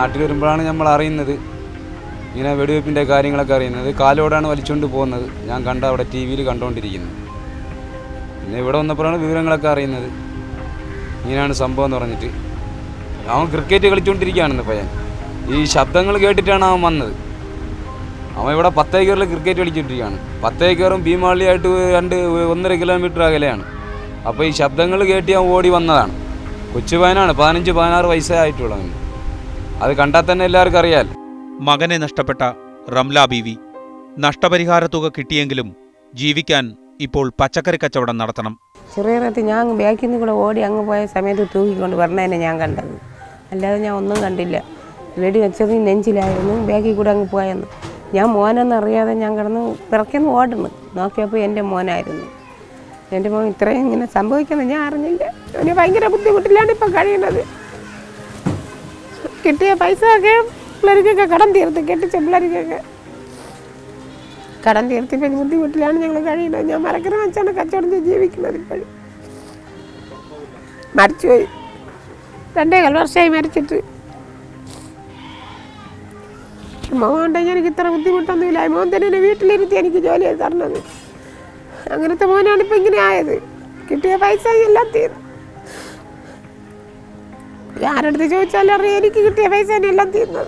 നാട്ടിൽ വരുമ്പോഴാണ് നമ്മൾ അറിയുന്നത് ഇങ്ങനെ വെടിവെപ്പിൻ്റെ കാര്യങ്ങളൊക്കെ അറിയുന്നത് കാലോടാണ് വലിച്ചുകൊണ്ട് പോകുന്നത് ഞാൻ കണ്ട അവിടെ ടി വിയിൽ കണ്ടുകൊണ്ടിരിക്കുന്നത് പിന്നെ ഇവിടെ വന്നപ്പോഴാണ് വിവരങ്ങളൊക്കെ അറിയുന്നത് ഇങ്ങനെയാണ് സംഭവം എന്ന് പറഞ്ഞിട്ട് അവൻ ക്രിക്കറ്റ് കളിച്ചുകൊണ്ടിരിക്കുകയാണെന്ന് പയ്യൻ ഈ ശബ്ദങ്ങൾ കേട്ടിട്ടാണ് അവൻ വന്നത് അവൻ ഇവിടെ പത്തേക്കറിൽ ക്രിക്കറ്റ് കളിച്ചുകൊണ്ടിരിക്കുകയാണ് പത്തേക്കറും ഭീമാളിയായിട്ട് രണ്ട് ഒന്നര കിലോമീറ്റർ അകലെയാണ് അപ്പോൾ ഈ ശബ്ദങ്ങൾ കേട്ട് ഞാൻ ഓടി വന്നതാണ് കൊച്ചു പയ്യനാണ് പതിനഞ്ച് പതിനാറ് വയസ്സേ ആയിട്ടുള്ളവൻ അത് കണ്ടാൽ തന്നെ എല്ലാവർക്കും അറിയാൽ മകനെ നഷ്ടപ്പെട്ട റംല ബീവി നഷ്ടപരിഹാര തുക കിട്ടിയെങ്കിലും ജീവിക്കാൻ ഇപ്പോൾ പച്ചക്കറി കച്ചവടം നടത്തണം ചെറിയ നേരത്ത് ഞാൻ അങ്ങ് ബാക്കിൽ നിന്ന് കൂടെ ഓടി അങ്ങ് പോയ സമയത്ത് തൂക്കിക്കൊണ്ട് വരണേനെ ഞാൻ കണ്ടത് അല്ലാതെ ഞാൻ ഒന്നും കണ്ടില്ല വെടി വെച്ചത് ഈ നെഞ്ചിലായിരുന്നു ബാക്കിൽ കൂടെ അങ്ങ് പോയെന്ന് ഞാൻ മോനെന്നറിയാതെ ഞാൻ കിടന്ന് പിറക്കെന്ന് ഓടുന്നു നോക്കിയപ്പോൾ എൻ്റെ മോനായിരുന്നു എൻ്റെ മോൻ ഇത്രയും ഇങ്ങനെ സംഭവിക്കുന്നത് ഞാൻ അറിഞ്ഞില്ല അവന് ഭയങ്കര ബുദ്ധിമുട്ടിലാണ് ഇപ്പം കഴിയുന്നത് കിട്ടിയ പൈസ ഒക്കെ പിള്ളേർക്കൊക്കെ കടം തീർത്ത് കെട്ടിച്ച പിള്ളേർക്കൊക്കെ കടം തീർത്തിപ്പോൾ ബുദ്ധിമുട്ടിലാണ് ഞങ്ങൾ കഴിയുന്നത് ഞാൻ മരക്കര വെച്ചാണ് കച്ചവടം ചെയ്ത് ജീവിക്കുന്നത് ഇപ്പോഴും മരിച്ചുപോയി രണ്ടേകാൽ വർഷമായി മരിച്ചിട്ട് മോൻ ഉണ്ടെങ്കിൽ എനിക്ക് ഇത്ര ബുദ്ധിമുട്ടൊന്നുമില്ല മോൻ തന്നെ എന്നെ വീട്ടിലിരുത്തി എനിക്ക് ജോലി ചെയ്ത് തരണത് അങ്ങനത്തെ മോനാണ് ഇപ്പം ഇങ്ങനെ ആയത് കിട്ടിയ പൈസ എല്ലാം തീർന്നു ആരടുത്ത് ചോദിച്ചാലും അറിയാം എനിക്ക് കിട്ടിയ പൈസ തന്നെ എല്ലാം തീർന്നത്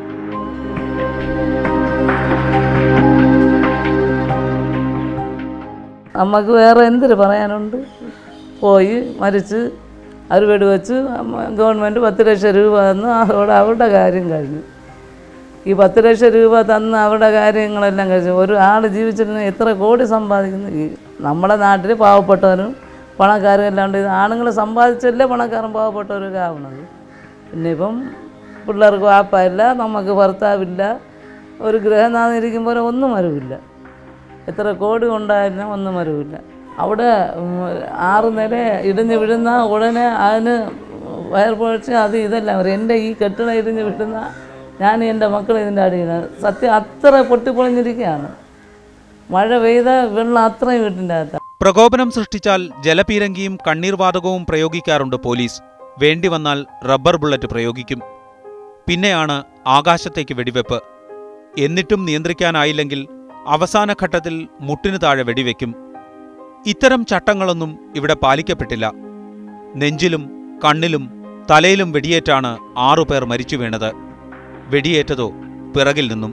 നമുക്ക് വേറെ എന്തിന് പറയാനുണ്ട് പോയി മരിച്ച് അവർ വെടിവെച്ച് ഗവൺമെൻറ് പത്ത് ലക്ഷം രൂപ തന്ന് അതോടെ അവരുടെ കാര്യം കഴിഞ്ഞു ഈ പത്ത് ലക്ഷം രൂപ തന്ന് അവരുടെ കാര്യങ്ങളെല്ലാം കഴിച്ചു ഒരു ആൾ ജീവിച്ചിരുന്ന എത്ര കോടി സമ്പാദിക്കുന്നു ഈ നമ്മുടെ നാട്ടിൽ പാവപ്പെട്ടവരും പണക്കാരും എല്ലാം ഉണ്ട് ഇത് ആണുങ്ങൾ സമ്പാദിച്ചല്ലേ പണക്കാരും പാവപ്പെട്ടവരൊക്കെ ആവണത് പിന്നെ ഇപ്പം പിള്ളേർക്ക് വാപ്പയില്ല നമുക്ക് ഭർത്താവില്ല ഒരു ഗൃഹനാഥം ഇരിക്കുമ്പോൾ ഒന്നും വരവില്ല എത്ര കോടി ഉണ്ടായിരുന്ന ഒന്നും വരവില്ല അവിടെ ഉം, ആറ് നില ഇടിഞ്ഞ് വീഴുന്ന ഉടനെ അതിന് വയർപൊഴിച്ച് അത് ഇതെല്ലാം വരും എൻ്റെ ഈ കെട്ടിടം ഇടിഞ്ഞ് വീഴുന്ന ഞാൻ എൻ്റെ മക്കൾ ഇതിൻ്റെ അടിയിലാണ് സത്യം അത്ര പൊട്ടിപ്പൊളിഞ്ഞിരിക്കുകയാണ് മഴ പെയ്ത വെള്ളം അത്രയും വീട്ടിൻ്റെ അകത്താണ് പ്രകോപനം സൃഷ്ടിച്ചാൽ ജലപീരങ്കിയും കണ്ണീർവാതകവും പ്രയോഗിക്കാറുണ്ട് പോലീസ് വേണ്ടി വന്നാൽ റബ്ബർ ബുള്ളറ്റ് പ്രയോഗിക്കും പിന്നെയാണ് ആകാശത്തേക്ക് വെടിവെപ്പ് എന്നിട്ടും നിയന്ത്രിക്കാനായില്ലെങ്കിൽ അവസാന ഘട്ടത്തിൽ മുട്ടിനു താഴെ വെടിവെക്കും ഇത്തരം ചട്ടങ്ങളൊന്നും ഇവിടെ പാലിക്കപ്പെട്ടില്ല നെഞ്ചിലും കണ്ണിലും തലയിലും വെടിയേറ്റാണ് ആറുപേർ മരിച്ചു വീണത് വെടിയേറ്റതോ പിറകിൽ നിന്നും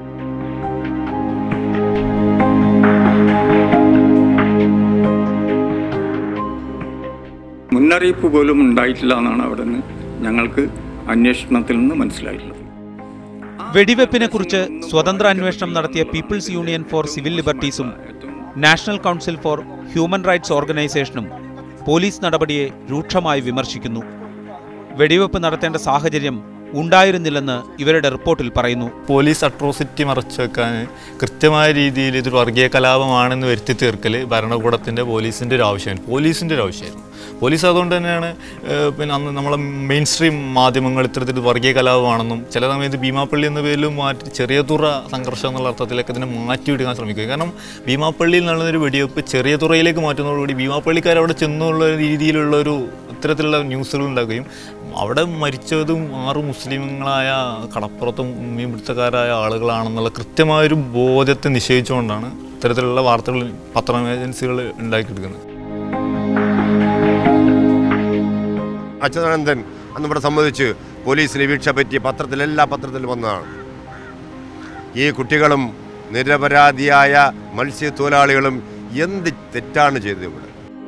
മുന്നറിയിപ്പ് പോലും ഉണ്ടായിട്ടില്ല എന്നാണ് അവിടെ നിന്ന് ഞങ്ങൾക്ക് അന്വേഷണത്തിൽ നിന്ന് മനസ്സിലായിട്ടുള്ളത് വെടിവെപ്പിനെക്കുറിച്ച് സ്വതന്ത്ര അന്വേഷണം നടത്തിയ പീപ്പിൾസ് യൂണിയൻ ഫോർ സിവിൽ ലിബർട്ടീസും national council for human rights ഓർഗനൈസേഷനും പോലീസ് നടപടിയെ രൂക്ഷമായി വിമർശിക്കുന്നു വെടിവെപ്പ് നടത്തേണ്ട സാഹചര്യം ഉണ്ടായിരുന്നില്ലെന്ന് ഇവരുടെ റിപ്പോർട്ടിൽ പറയുന്നു പോലീസ് അട്രോസിറ്റി മറച്ചു വെക്കാൻ കൃത്യമായ രീതിയിൽ ഇതൊരു വർഗീയ കലാപമാണെന്ന് വരുത്തി തീർക്കൽ ഭരണകൂടത്തിൻ്റെ പോലീസിൻ്റെ ഒരു ആവശ്യമാണ് പോലീസിൻ്റെ ഒരു ആവശ്യമായിരുന്നു പോലീസ് അതുകൊണ്ട് തന്നെയാണ് ഏഹ്, പിന്നെ അന്ന് നമ്മളെ മെയിൻ സ്ട്രീം മാധ്യമങ്ങൾ ഇത്തരത്തിൽ വർഗീയ കലാപമാണെന്നും ചില സമയത്ത് ഭീമാപ്പള്ളി എന്ന പേരിൽ മാറ്റി ചെറിയ തുറ സംഘർഷം എന്നുള്ള അർത്ഥത്തിലൊക്കെ ഇതിനെ മാറ്റിവിടുക്കാൻ ശ്രമിക്കുക കാരണം ഭീമാപ്പള്ളിയിൽ നടന്നൊരു വെടിവെപ്പ് ചെറിയ തുറയിലേക്ക് മാറ്റുന്നതോടുകൂടി ഭീമാപ്പള്ളിക്കാർ അവിടെ ചെന്നുള്ള രീതിയിലുള്ള ഒരു ഇത്തരത്തിലുള്ള ന്യൂസുകൾ ഉണ്ടാക്കുകയും അവിടെ മരിച്ചതും ആറ് മുസ്ലിങ്ങളായ കടപ്പുറത്തും മീൻപിടുത്തക്കാരായ ആളുകളാണെന്നുള്ള കൃത്യമായൊരു ബോധ്യത്തെ നിശ്ചയിച്ചുകൊണ്ടാണ് ഇത്തരത്തിലുള്ള വാർത്തകൾ പത്ര ഏജൻസികൾ ഉണ്ടാക്കിയെടുക്കുന്നത് അച്യുതാനന്ദൻ അന്ന് ഇവിടെ സംബന്ധിച്ച് പോലീസിന് വീഴ്ച പറ്റി പത്രത്തിൽ എല്ലാ പത്രത്തിലും വന്നതാണ് ഈ കുട്ടികളും നിരപരാധിയായ മത്സ്യത്തൊഴിലാളികളും എന്ത് തെറ്റാണ് ചെയ്തത് ഇവിടെ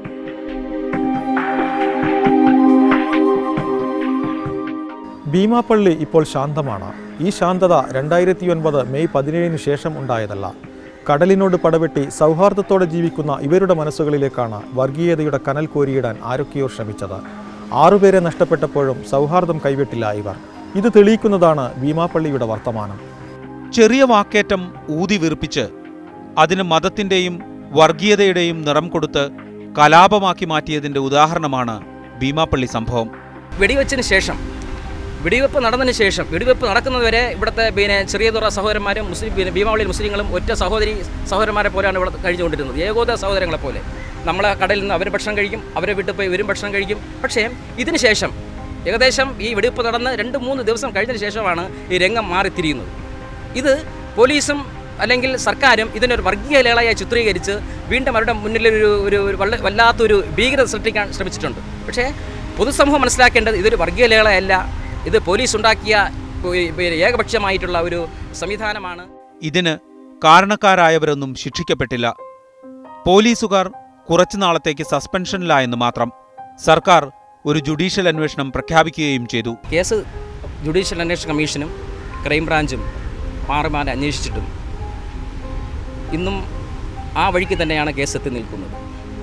ഭീമാപ്പള്ളി ഇപ്പോൾ ശാന്തമാണ് ഈ ശാന്തത രണ്ടായിരത്തി ഒൻപത് മെയ് പതിനേഴിന് ശേഷം ഉണ്ടായതല്ല കടലിനോട് പടവെട്ടി സൗഹാർദ്ദത്തോടെ ജീവിക്കുന്ന ഇവരുടെ മനസ്സുകളിലേക്കാണ് വർഗീയതയുടെ കനൽ കോരിയിടാൻ ആരൊക്കെയോ ശ്രമിച്ചത് ആറുപേരെ നഷ്ടപ്പെട്ടപ്പോഴും സൗഹാർദ്ദം കൈവിട്ടില്ല ഇവർ ഇത് തെളിയിക്കുന്നതാണ് ഭീമാപ്പള്ളിയുടെ വർത്തമാനം ചെറിയ വാക്കേറ്റം ഊതി വീർപ്പിച്ച് അതിന് മതത്തിന്റെയും വർഗീയതയുടെയും നിറം കൊടുത്ത് കലാപമാക്കി മാറ്റിയതിന്റെ ഉദാഹരണമാണ് ഭീമാപ്പള്ളി സംഭവം വെടിവെച്ചതിന് ശേഷം വെടിവെപ്പ് നടന്നതിന് ശേഷം വെടിവെപ്പ് നടക്കുന്നതുവരെ ഇവിടുത്തെ പിന്നെ ചെറിയതുറ സഹോദരന്മാരും മുസ്ലിം പിന്നെ ഭീമാവളിയിൽ മുസ്ലിങ്ങളും ഒറ്റ സഹോദരി സഹോദരന്മാരെ പോലെയാണ് ഇവിടെ കഴിഞ്ഞുകൊണ്ടിരുന്നത് ഏകോദ സഹോദരങ്ങളെ പോലെ നമ്മളെ കടലിൽ നിന്ന് അവർ ഭക്ഷണം കഴിക്കും അവരെ വിട്ടു പോയി ഇവരും ഭക്ഷണം കഴിക്കും പക്ഷേ ഇതിന് ശേഷം ഏകദേശം ഈ വെടിവെപ്പ് നടന്ന് രണ്ട് മൂന്ന് ദിവസം കഴിഞ്ഞതിന് ശേഷമാണ് ഈ രംഗം മാറിത്തിരിയുന്നത് ഇത് പോലീസും അല്ലെങ്കിൽ സർക്കാരും ഇതിനൊരു വർഗീയ ലേളയായി ചിത്രീകരിച്ച് വീണ്ടും അവരുടെ മുന്നിൽ ഒരു ഒരു ഒരു വല്ല വല്ലാത്തൊരു ഭീകരത സൃഷ്ടിക്കാൻ ശ്രമിച്ചിട്ടുണ്ട് പക്ഷേ പൊതുസമൂഹം മനസ്സിലാക്കേണ്ടത് ഇതൊരു വർഗീയ ലേളയല്ല ഇത് പോലീസ് ഉണ്ടാക്കിയ ഈ പിന്നെ ഏകപക്ഷീയമായിട്ടുള്ള ഒരു സംവിധാനമാണ് ഇതിന് കാരണക്കാരായവരൊന്നും ശിക്ഷിക്കപ്പെട്ടില്ല പോലീസുകാർ കുറച്ചു നാളത്തേക്ക് സസ്പെൻഷനിലായെന്ന് മാത്രം സർക്കാർ ഒരു ജുഡീഷ്യൽ അന്വേഷണം പ്രഖ്യാപിക്കുകയും ചെയ്തു കേസ് ജുഡീഷ്യൽ അന്വേഷണ കമ്മീഷനും ക്രൈംബ്രാഞ്ചും മാറി മാറി അന്വേഷിച്ചിട്ടും ഇന്നും ആ വഴിക്ക് തന്നെയാണ് കേസ് എത്തി നിൽക്കുന്നത്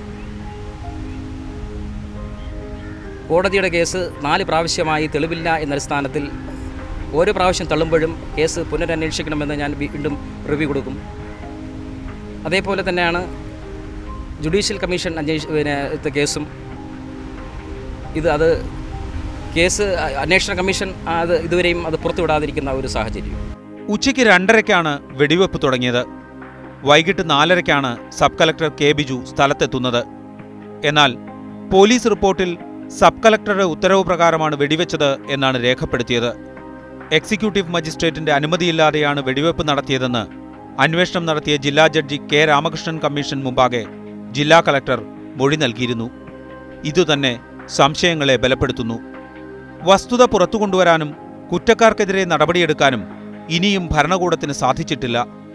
കോടതിയുടെ കേസ് നാല് പ്രാവശ്യമായി തെളിവില്ല എന്ന അടിസ്ഥാനത്തിൽ ഓരോ പ്രാവശ്യം തള്ളുമ്പോഴും കേസ് പുനരന്വേഷിക്കണമെന്ന് ഞാൻ വീണ്ടും റിവ്യൂ കൊടുക്കും അതേപോലെ തന്നെയാണ് ജുഡീഷ്യൽ കമ്മീഷൻ അന്വേഷ പിന്നെ ഇത് കേസും ഇത് അത് കേസ് അ- അന്വേഷണ കമ്മീഷൻ അത് ഇതുവരെയും അത് പുറത്തുവിടാതിരിക്കുന്ന ഒരു സാഹചര്യം ഉച്ചയ്ക്ക് രണ്ടരയ്ക്കാണ് വെടിവെപ്പ് തുടങ്ങിയത് വൈകിട്ട് നാലരയ്ക്കാണ് സബ് കളക്ടർ കെ ബിജു സ്ഥലത്തെത്തുന്നത് എന്നാൽ പോലീസ് റിപ്പോർട്ടിൽ സബ് കളക്ടറുടെ ഉത്തരവ് പ്രകാരമാണ് വെടിവെച്ചത് എന്നാണ് രേഖപ്പെടുത്തിയത് എക്സിക്യൂട്ടീവ് മജിസ്ട്രേറ്റിന്റെ അനുമതിയില്ലാതെയാണ് വെടിവെപ്പ് നടത്തിയതെന്ന് അന്വേഷണം നടത്തിയ ജില്ലാ ജഡ്ജി കെ രാമകൃഷ്ണൻ കമ്മീഷൻ മുമ്പാകെ ജില്ലാ കളക്ടർ മൊഴി നൽകിയിരുന്നു ഇതുതന്നെ സംശയങ്ങളെ ബലപ്പെടുത്തുന്നു വസ്തുത പുറത്തുകൊണ്ടുവരാനും കുറ്റക്കാർക്കെതിരെ നടപടിയെടുക്കാനും ഇനിയും ഭരണകൂടത്തിന് സാധിച്ചിട്ടില്ല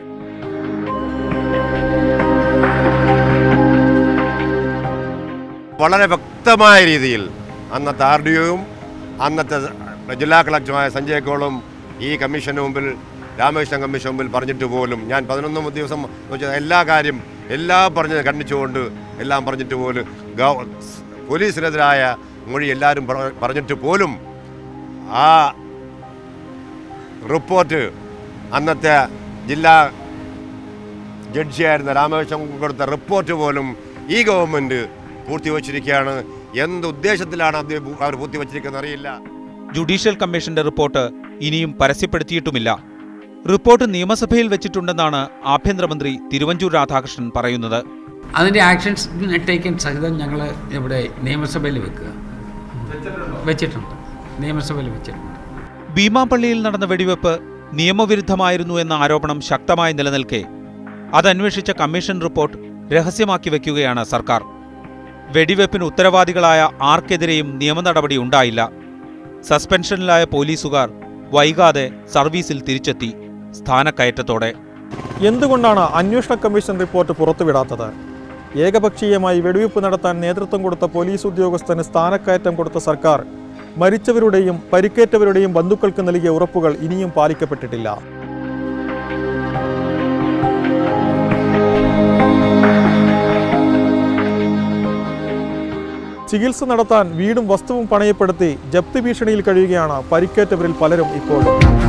വളരെ വ്യക്തമായ രീതിയിൽ അന്നത്തെ ആർ ഡി ഒയും അന്നത്തെ ജില്ലാ കളക്ടറുമായ സഞ്ജയ് കോളും ഈ കമ്മീഷന് മുമ്പിൽ രാമകൃഷ്ണൻ കമ്മീഷൻ മുമ്പിൽ പറഞ്ഞിട്ട് പോലും ഞാൻ പതിനൊന്ന് ദിവസം വെച്ചാൽ എല്ലാ കാര്യം എല്ലാം പറഞ്ഞ് ഖണ്ഡിച്ചുകൊണ്ട് എല്ലാം പറഞ്ഞിട്ട് പോലും ഗവ- പോലീസിനെതിരായ മൊഴി എല്ലാവരും പറ- പറഞ്ഞിട്ട് പോലും ആ റിപ്പോർട്ട് അന്നത്തെ ജില്ലാ ജഡ്ജിയായിരുന്ന രാമകൃഷ്ണൻ കൊടുത്ത റിപ്പോർട്ട് പോലും ഈ ഗവൺമെൻറ് പൂർത്തിവച്ചിരിക്കുകയാണ് എന്ത് ഉദ്ദേശത്തിലാണ് അത് അവർ പൂർത്തിവച്ചിരിക്കുന്നത് അറിയില്ല ജുഡീഷ്യൽ കമ്മീഷന്റെ റിപ്പോർട്ട് ഇനിയും പരസ്യപ്പെടുത്തിയിട്ടുമില്ല റിപ്പോർട്ട് നിയമസഭയിൽ വെച്ചിട്ടുണ്ടെന്നാണ് ആഭ്യന്തരമന്ത്രി തിരുവഞ്ചൂർ രാധാകൃഷ്ണൻ പറയുന്നത് അതിൻ്റെ ആക്ഷൻസ് ടേക്കൻ സഹിതം ഞങ്ങൾ ഇവിടെ നിയമസഭയിൽ വെക്കുക വെച്ചിട്ടുണ്ട് നിയമസഭയിൽ വെച്ചിട്ടുണ്ട് ഭീമാപള്ളിയിൽ നടന്ന വെടിവെപ്പ് നിയമവിരുദ്ധമായിരുന്നു എന്ന ആരോപണം ശക്തമായി നിലനിൽക്കെ അതന്വേഷിച്ച കമ്മീഷൻ റിപ്പോർട്ട് രഹസ്യമാക്കി വയ്ക്കുകയാണ് സർക്കാർ വെടിവെപ്പിന് ഉത്തരവാദികളായ ആർക്കെതിരെയും നിയമ നടപടി ഉണ്ടായില്ല സസ്പെൻഷനിലായ പോലീസുകാർ വൈകാതെ സർവീസിൽ തിരിച്ചെത്തി സ്ഥാനക്കയറ്റത്തോടെ എന്തുകൊണ്ടാണ് അന്വേഷണ കമ്മീഷൻ റിപ്പോർട്ട് പുറത്തുവിടാത്തത് ഏകപക്ഷീയമായി വെടിവെപ്പ് നടത്താൻ നേതൃത്വം കൊടുത്ത പോലീസ് ഉദ്യോഗസ്ഥന് സ്ഥാനക്കയറ്റം കൊടുത്ത സർക്കാർ മരിച്ചവരുടെയും പരിക്കേറ്റവരുടെയും ബന്ധുക്കൾക്ക് നൽകിയ ഉറപ്പുകൾ ഇനിയും പാലിക്കപ്പെട്ടിട്ടില്ല ചികിത്സ നടത്താൻ വീടും വസ്തുവും പണയപ്പെടുത്തി ജപ്തി ഭീഷണിയിൽ കഴിയുകയാണ് പരിക്കേറ്റവരിൽ പലരും ഇപ്പോഴും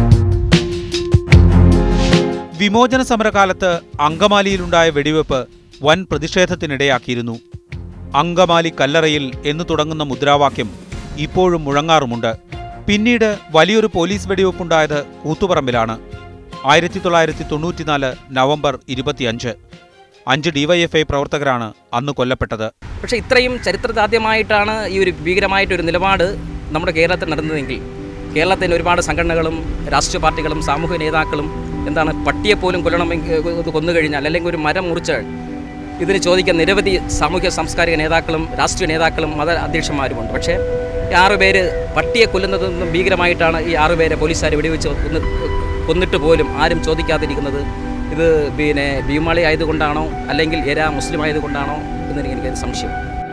വിമോചന സമരകാലത്ത് അങ്കമാലിയിലുണ്ടായ വെടിവെപ്പ് വൻ പ്രതിഷേധത്തിനിടയാക്കിയിരുന്നു അങ്കമാലി കല്ലറയിൽ എന്ന് തുടങ്ങുന്ന മുദ്രാവാക്യം ഇപ്പോഴും മുഴങ്ങാറുമുണ്ട് പിന്നീട് വലിയൊരു പോലീസ് വെടിവെപ്പുണ്ടായത് കൂത്തുപറമ്പിലാണ് ആയിരത്തി തൊള്ളായിരത്തി തൊണ്ണൂറ്റിനാല് നവംബർ ഇരുപത്തിയഞ്ച് അഞ്ച് ഡിവൈഎഫ്ഐ പ്രവർത്തകരാണ് അന്ന് കൊല്ലപ്പെട്ടത് പക്ഷേ ഇത്രയും ചരിത്രത്തിലാദ്യമായിട്ടാണ് ഈ ഒരു ഭീകരമായിട്ടൊരു നിലപാട് നമ്മുടെ കേരളത്തിൽ നടന്നതെങ്കിൽ കേരളത്തിന് ഒരുപാട് സംഘടനകളും രാഷ്ട്രീയ പാർട്ടികളും സാമൂഹ്യ നേതാക്കളും എന്താണ് പട്ടിയെ പോലും കൊല്ലണമെങ്കിൽ ഇത് കൊന്നു കഴിഞ്ഞാൽ അല്ലെങ്കിൽ ഒരു മരം മുറിച്ചാൽ ഇതിന് ചോദിക്കാൻ നിരവധി സാമൂഹ്യ സാംസ്കാരിക നേതാക്കളും രാഷ്ട്രീയ നേതാക്കളും മത അധ്യക്ഷന്മാരുമുണ്ട് പക്ഷേ ഈ ആറുപേര് പട്ടിയെ കൊല്ലുന്നതൊന്നും ഭീകരമായിട്ടാണ് ഈ ആറുപേരെ പോലീസുകാർ വെടിവെച്ച് കൊന്ന് കൊന്നിട്ട് പോലും ആരും ചോദിക്കാതിരിക്കുന്നത് ഇത് പിന്നെ ഭീമാളി ആയതുകൊണ്ടാണോ അല്ലെങ്കിൽ എരാ മുസ്ലിം ആയതുകൊണ്ടാണോ എന്ന് എനിക്ക് സംശയം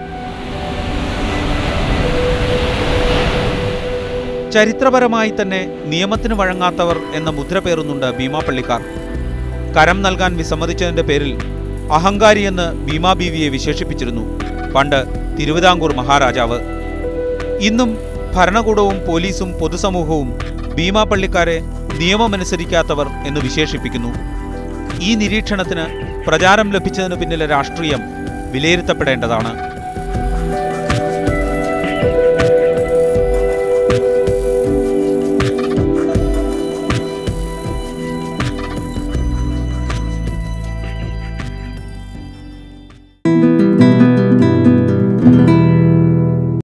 ചരിത്രപരമായി തന്നെ നിയമത്തിന് വഴങ്ങാത്തവർ എന്ന മുദ്ര പേറുന്നുണ്ട് ഭീമാപ്പള്ളിക്കാർ കരം നൽകാൻ വിസമ്മതിച്ചതിന്റെ പേരിൽ അഹങ്കാരിയെന്ന് ഭീമാ ബീവിയെ വിശേഷിപ്പിച്ചിരുന്നു പണ്ട് തിരുവിതാംകൂർ മഹാരാജാവ് ഇന്നും ഭരണകൂടവും പോലീസും പൊതുസമൂഹവും ഭീമാപ്പള്ളിക്കാരെ നിയമമനുസരിക്കാത്തവർ എന്ന് വിശേഷിപ്പിക്കുന്നു ഈ നിരീക്ഷണത്തിന് പ്രചാരം ലഭിച്ചതിനു പിന്നിലെ രാഷ്ട്രീയം വിലയിരുത്തപ്പെടേണ്ടതാണ്